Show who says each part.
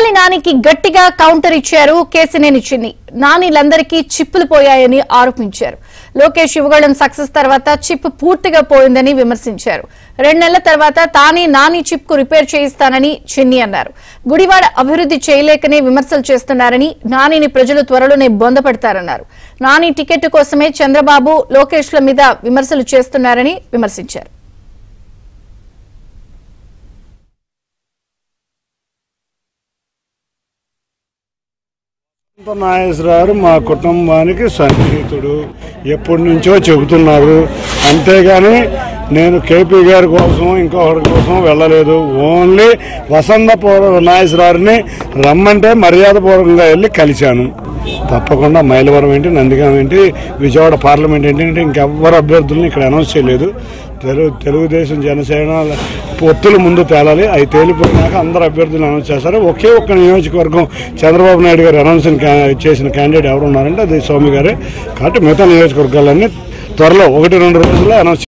Speaker 1: కొడాలి నానికి గట్టిగా కౌంటర్ ఇచ్చారు కేసినేని చిన్ని నానీలందరికీ చిప్పులు పోయాయని ఆరోపించారు లోకేష్ యువగళం సక్సెస్ తర్వాత చిప్ పూర్తిగా పోయిందని విమర్శించారు రెండు నెలల తర్వాత తానే నాని చిప్ కు రిపేర్ చేయిస్తానని చిన్ని అన్నారు గుడివాడ అభివృద్ధి చేయలేకనే విమర్శలు చేస్తున్నారని నానిని ప్రజలు త్వరలోనే బొందపడతారన్నారు నాని టికెట్ కోసమే చంద్రబాబు లోకేష్ల మీద విమర్శలు చేస్తున్నారని విమర్శించారు
Speaker 2: నాగేశ్వరరావు మా కుటుంబానికి సన్నిహితుడు ఎప్పటి నుంచో చెబుతున్నారు అంతేగాని నేను కేపీ గారి కోసం ఇంకొకరి కోసం వెళ్ళలేదు ఓన్లీ వసంత పూర్వ నాగేశ్వరరావుని రమ్మంటే మర్యాదపూర్వకంగా వెళ్ళి కలిశాను తప్పకుండా మైలవరం ఏంటి నందిగాం ఏంటి విజయవాడ పార్లమెంట్ ఏంటి అంటే ఇంకెవ్వరు అభ్యర్థులను ఇక్కడ అనౌన్స్ చేయలేదు తెలుగు తెలుగుదేశం జనసేన పొత్తులు ముందు తేలాలి అవి తేలిపోయినాక అందరు అభ్యర్థులు అనౌన్స్ చేస్తారు ఒకే ఒక్క నియోజకవర్గం చంద్రబాబు నాయుడు గారు అనౌన్స్ చేసిన క్యాండిడేట్ ఎవరు ఉన్నారంటే అది స్వామి గారే కాబట్టి మిగతా నియోజకవర్గాలన్నీ త్వరలో ఒకటి రెండు రోజుల్లో అనౌన్స్